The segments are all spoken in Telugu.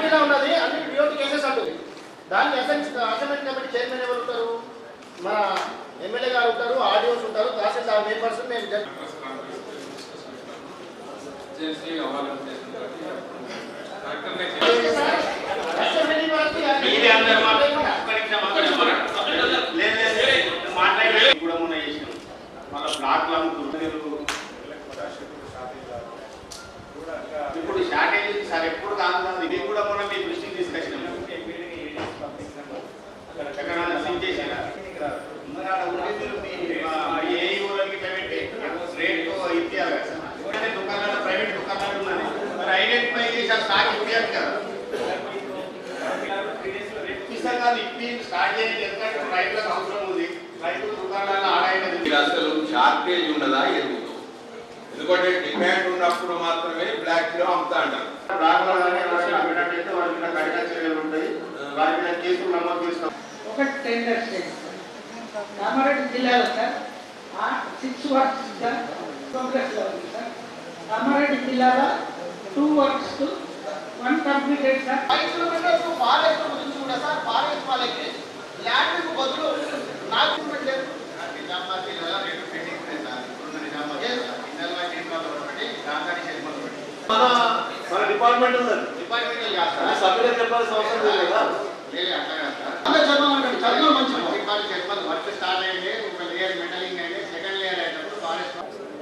కమిటీలో ఉన్నది అన్ని డిఓటి కేసెస్ అంటుంది దానికి అసెంట్ అసెంబ్లీ కమిటీ చైర్మన్ ఎవరు ఉంటారు మన ఎమ్మెల్యే గారు ఉంటారు ఆడియోస్ ఉంటారు తహసీల్దార్ మెంబర్స్ మేము జడ్- చేసి అవ్వాలంటే కరెక్ట్గా అసెంబ్లీ వరకు మీరే అందరూ మాట్లాడండి. ఒక్క నిమిషం అక్కడే మాట్లాడండి. లేదు, లేదు, లేదు. మాట్లాడండి. కూడా మొన్న చేసినాం. మళ్ళా బ్లాక్లు అమ్ముతున్నారు. ఇప్పుడు షార్టేజ్ సార్ ఎప్పుడు కాదు ఇది కూడా మొన్న మీ దృష్టికి తీసుకొచ్చినాం ఎక్కడైనా సీజ్ చేసారా మరి ఆడ ఉండే మీరు మీ, ఆ, ఏ ఊరికి ఇట్లా పెట్టి రేట్ ఇప్పియాలి కదా సార్. ఇప్పుడే దుకాణాలు ప్రైవేట్ దుకాణాలు ఉన్నాయి మరి ఐడెంటిఫై చేసి ఆ స్టాక్ ఇప్పియాలి కదా ఇప్పిస్తాం కాదు ఇప్పి స్టార్ట్ చేయండి ఎందుకంటే రైతులకు అవసరం ఉంది రైతులు దుకాణాలు ఆడాయనది మీరు అసలు షార్టేజ్ ఉన్నదా ఎరుగుతుంది ఎందుకంటే డిమాండ్ ఉన్నప్పుడు మాత్రమే బ్లాక్ లో అమ్ముతా అంటారు రాఘవ గారిని ఎవరైనా అమ్మినట్టయితే వారి మీద కఠిన చర్యలు ఉంటాయి వారి మీద కేసులు నమోదు చేస్తాం ఒక టెండర్ చేస్తాం కామారెడ్డి జిల్లాలో సార్ సిక్స్ వర్క్స్ సార్ ప్రోగ్రెస్లో ఉంది సార్ కామారెడ్డి జిల్లాలో two works one completed sir ఐదు కిలోమీటర్స్ ఫారెస్ట్ గురించి కూడా సార్ ఫారెస్ట్ వాళ్ళకి ల్యాండ్ బదులు నాకు పెట్టలేదు నిజామాబాద్ జిల్లాలో రెండు పెండింగ్ ఉన్నాయి సార్ ఇప్పుడున్న నిజామాబాద్ జిల్లా. ఇంటర్నల్ టీమ్ వాళ్ళు ఒకటి గాంధారి శర్మ ఒకటి మన మన డిపార్ట్మెంట్ ఉన్నది డిపార్ట్మెంట్ కాదు అది సార్ సభ్యులకు చెప్పాల్సిన అవసరం లేదు కదా లేదు అట్లా కాదు సార్ అందరూ చదవమంటారు చదువు మంచిది డిపార్ట్మెంట్ చెప్పదు వర్క్ స్టార్ట్ అయింది ఒక లేయర్ మెటలింగ్ అయింది సెకండ్ లేయర్ అయినప్పుడు ఫారెస్ట్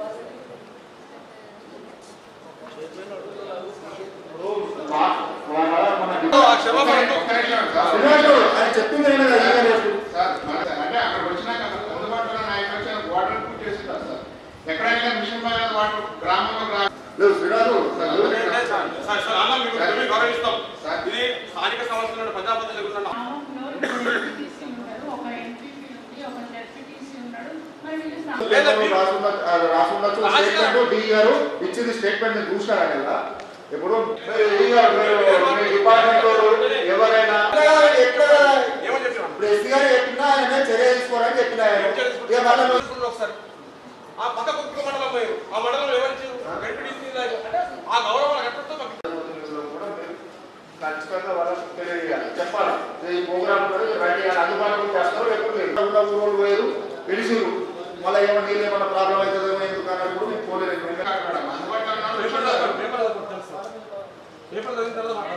ఆయన చెప్పింది అయినా కదా ఈయన రేపు. సార్ మన- అంటే అక్కడ వచ్చినాక అందుబాటులో నాయకులు వచ్చి వాటర్ పూర్తి చేస్తారు సార్ ఎక్కడైనా మిషన్ పైన వాటర్ గ్రామంలో గ్రామం లేదు శ్రీరాజు సార్, సార్ సార్ అన్న మీకు మేము గౌరవిస్తాం సార్. ఇది స్థానిక సంస్థలు ప్రజాపతి జరుగుతున్న గ్రామంలో ఎంపీటీసీ ఉన్నాడు ఒక ఎంపీపీ ఉంది ఒక జెడ్పీటీసీ ఉన్నాడు మరి వీళ్ళు సమ- పేపర్లో రాసుండ- ఆ, రాసుండొచ్చు స్టేట్మెంట్ డి గారు ఇచ్చింది స్టేట్మెంట్ నేను చూసినారా కదా ఇప్పుడు మీరు డి గారు మీరు మీ డిపార్ట్మెంట్ వాళ్ళు ఎవరైనా ఎక్కడ ఏమని చెప్పినా ఇప్పుడు ఎస్సీ గారు చెప్పినా ఆయన చర్య తీసుకోవడానికి చెప్పిన ఆయన ఇక మళ్ళీ నువ్వు- ఒకసారి ఆ పక్క కుక్క మండలం పోయారు ఆ మండలం ఎవరిచ్చారు ఎంపీటీసీ అంటే ఆ గౌరవం ఎక్కడితో మాకు కూడా మీరు ఖచ్చితంగా వాళ్ళకి తెలియజేయాలి చెప్పాలి ఈ ప్రోగ్రామ్ రండి అని అందుబాటులో చేస్తారు లేకపోతే లేదు. ఉన్న ఊరోళ్ళు పోయారు పిలిచిరు మళ్ళీ ఏమైనా నీళ్ళు ఏమైనా ప్రాబ్లం అవుతుందేమో ఎందుకు అన్నది కూడా మీకు పోలేదు అందుబాటులో ఉన్న పేపర్ వాళ్ళు చదవండి, పేపర్ చదవండి, తెలుసు. పేపర్ చదివిన తర్వాత